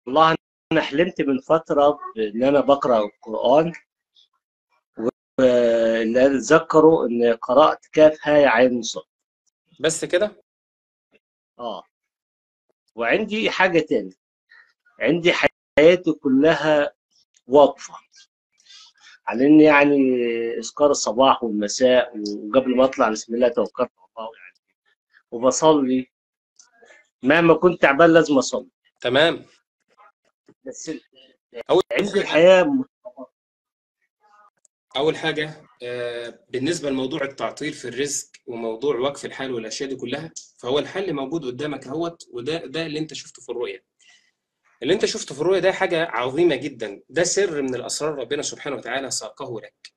والله انا حلمت من فتره ان انا بقرا القران واللي اتذكره ان قرات كاف هاء عين صاد بس كده اه وعندي حاجه تاني عندي حياتي كلها واقفه على ان يعني اذكار الصباح والمساء وقبل ما اطلع بسم الله توكلت على الله يعني وبصلي مهما كنت تعبان لازم اصلي تمام بس أول عندي الحياه أول حاجة آه، بالنسبة لموضوع التعطيل في الرزق وموضوع وقف الحال والأشياء دي كلها فهو الحل موجود قدامك اهوت وده ده اللي أنت شفته في الرؤية اللي أنت شفته في الرؤية ده حاجة عظيمة جدا ده سر من الأسرار ربنا سبحانه وتعالى ساقه لك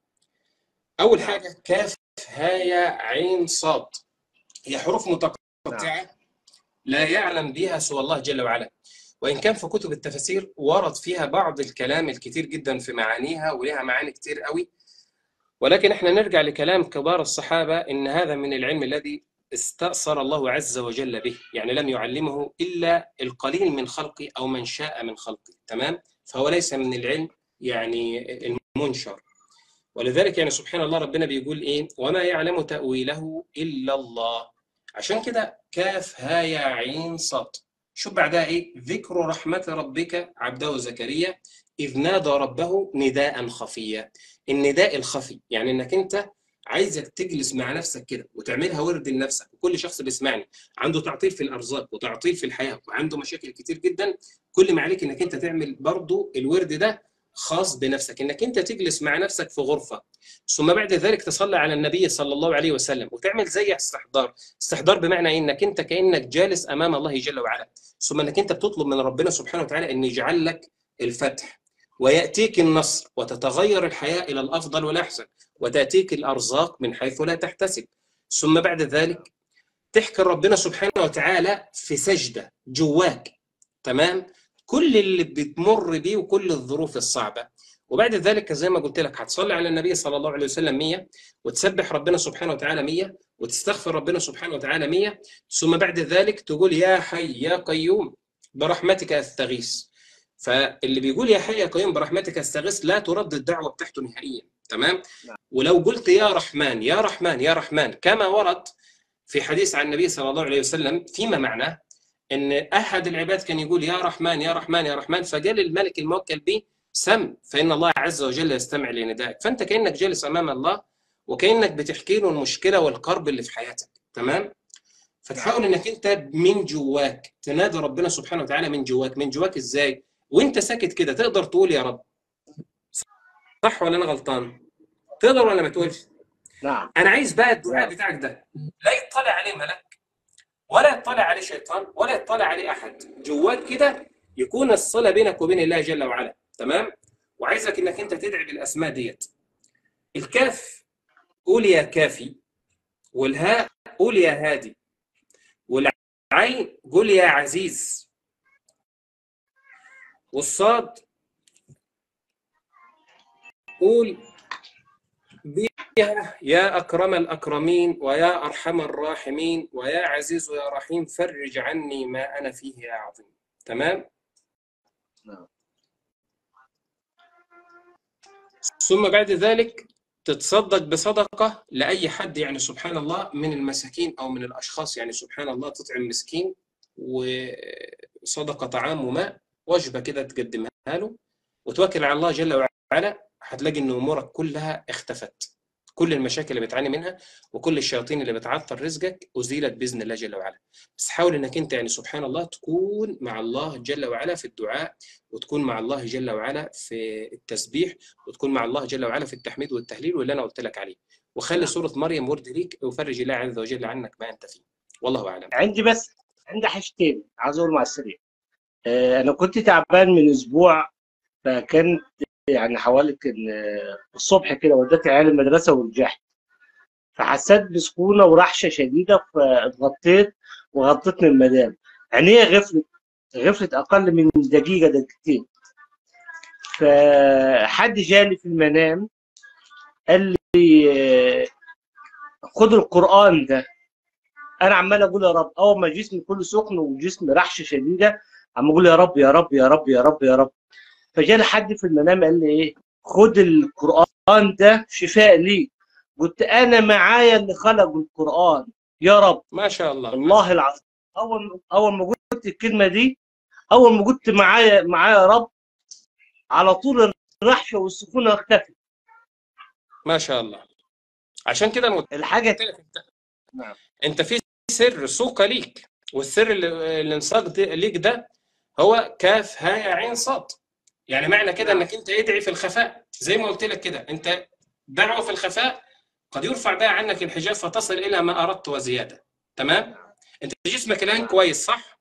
أول حاجة كاف هايا عين صاد هي حروف متقطعة لا يعلم بها سوى الله جل وعلا وإن كان في كتب التفاسير ورد فيها بعض الكلام الكتير جدا في معانيها ولها معاني كتير قوي ولكن احنا نرجع لكلام كبار الصحابة إن هذا من العلم الذي استأثر الله عز وجل به يعني لم يعلمه إلا القليل من خلقه أو من شاء من خلقه تمام فهو ليس من العلم يعني المنشر ولذلك يعني سبحان الله ربنا بيقول إيه وما يعلم تأويله إلا الله عشان كده كاف هايا عين صاد شوف بعدها ايه ذكر رحمة ربك عبده زكريا إذ نادى ربه نداء خفيا النداء الخفي يعني انك انت عايزك تجلس مع نفسك كده وتعملها ورد لنفسك وكل شخص بيسمعني عنده تعطيل في الارزاق وتعطيل في الحياه وعنده مشاكل كتير جدا كل ما عليك انك انت تعمل برضو الورد ده خاص بنفسك انك انت تجلس مع نفسك في غرفه ثم بعد ذلك تصلي على النبي صلى الله عليه وسلم وتعمل زي استحضار استحضار بمعنى إيه؟ انك انت كانك جالس امام الله جل وعلا ثم انك انت بتطلب من ربنا سبحانه وتعالى ان يجعل لك الفتح وياتيك النصر وتتغير الحياه الى الافضل والاحسن وتاتيك الارزاق من حيث لا تحتسب ثم بعد ذلك تحكي ربنا سبحانه وتعالى في سجده جواك تمام كل اللي بتمر بيه وكل الظروف الصعبه وبعد ذلك زي ما قلت لك هتصلي على النبي صلى الله عليه وسلم 100 وتسبح ربنا سبحانه وتعالى 100 وتستغفر ربنا سبحانه وتعالى 100 ثم بعد ذلك تقول يا حي يا قيوم برحمتك استغيث فاللي بيقول يا حي يا قيوم برحمتك استغيث لا ترد الدعوه بتاعته نهائيا تمام ولو قلت يا رحمن يا رحمن يا رحمن كما ورد في حديث عن النبي صلى الله عليه وسلم فيما معناه ان احد العباد كان يقول يا رحمن يا رحمن يا رحمن فقال الملك الموكل به سم فان الله عز وجل يستمع لندائك فانت كانك جالس امام الله وكانك بتحكي له المشكله والكرب اللي في حياتك تمام فتحاول انك انت من جواك تنادي ربنا سبحانه وتعالى من جواك من جواك ازاي وانت ساكت كده تقدر تقول يا رب صح ولا انا غلطان تقدر ولا ما تقولش نعم انا عايز بقى الدعاء بتاعك ده لا يطلع عليه ملك ولا يطلع عليه شيطان ولا يطلع عليه احد جواك كده يكون الصله بينك وبين الله جل وعلا تمام وعايزك انك انت تدعي بالاسماء ديت الكاف قول يا كافي والهاء قول يا هادي والعين قول يا عزيز والصاد قول بها يا أكرم الأكرمين ويا أرحم الراحمين ويا عزيز ويا رحيم فرج عني ما أنا فيه يا عظيم تمام؟ نعم. ثم بعد ذلك تتصدق بصدقة لأي حد يعني سبحان الله من المساكين أو من الأشخاص يعني سبحان الله تطعم مسكين وصدقة طعام وماء وجبة كده تقدمها له وتوكل على الله جل وعلا هتلاقي ان امورك كلها اختفت كل المشاكل اللي بتعاني منها وكل الشياطين اللي بتعطل رزقك ازيلت باذن الله جل وعلا بس حاول انك انت يعني سبحان الله تكون مع الله جل وعلا في الدعاء وتكون مع الله جل وعلا في التسبيح وتكون مع الله جل وعلا في التحميد والتهليل واللي انا قلت لك عليه وخلي سوره مريم ورد ليك وفرج الله عز وجل عنك ما انت فيه والله اعلم عندي بس عندي حاجتين عايز اقول مع السريع آه، انا كنت تعبان من اسبوع فكانت يعني حوالي كان الصبح كده وديت عيال المدرسه ورجعت فحسيت بسخونه ورحشه شديده فاتغطيت وغطتني المدام عينيا غفلت غفلت اقل من دقيقه دقيقتين فحد جالي في المنام قال لي آه، خد القران ده انا عمال اقول يا رب اول ما جسمي كله سخن وجسمي رحشه شديده عم اقول يا رب يا رب يا رب يا رب يا رب فجاني حد في المنام قال لي ايه خد القران ده شفاء لي قلت انا معايا اللي خلق القران يا رب ما شاء الله والله العظيم اول اول ما قلت الكلمه دي اول ما قلت معايا معايا يا رب على طول الرحشه والسكونه اختفت ما شاء الله عشان كده انا قلت الحاجه لك انت نعم. انت في سر سوق ليك والسر اللي اللي انساق ده- ليك ده هو كاف هاء عين صاد يعني معنى كده نعم. انك انت ادعي في الخفاء زي ما قلت لك كده انت دعوه في الخفاء قد يرفع بها عنك الحجاب فتصل الى ما اردت وزياده تمام انت جسمك الان كويس صح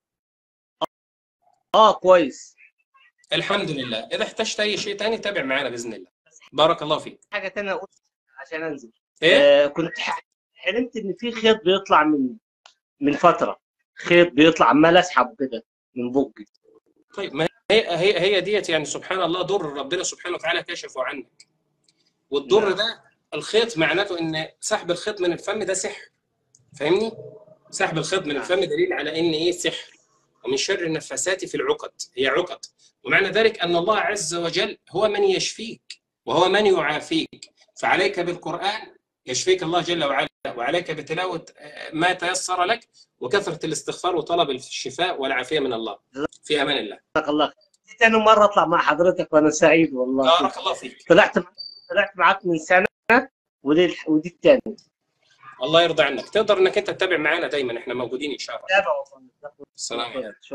اه كويس الحمد لله اذا احتجت اي شيء تاني تابع معنا باذن الله بارك الله فيك حاجه تانية اقول عشان انزل ايه آه كنت ح- حلمت ان في خيط بيطلع من من فتره خيط بيطلع عمال اسحبه كده من بقي طيب ما هي هي هي ديت يعني سبحان الله ضر ربنا سبحانه وتعالى كشفه عنك والضر نعم. ده الخيط معناته ان سحب الخيط من الفم ده سحر فاهمني؟ سحب الخيط من نعم. الفم دليل على ان ايه سحر ومن شر النفاسات في العقد هي عقد ومعنى ذلك ان الله عز وجل هو من يشفيك وهو من يعافيك فعليك بالقران يشفيك الله جل وعلا وعليك بتلاوه آه، ما تيسر لك وكثره الاستغفار وطلب الشفاء والعافيه من الله في امان الله جزاك الله خير. دي تاني مره اطلع مع حضرتك وانا سعيد والله بارك الله فيك طلعت طلعت معاك من سنه ودي ودي الثانيه الله يرضى عنك تقدر انك انت تتابع معنا دايما احنا موجودين ان شاء الله تابع والله السلام عليكم خير.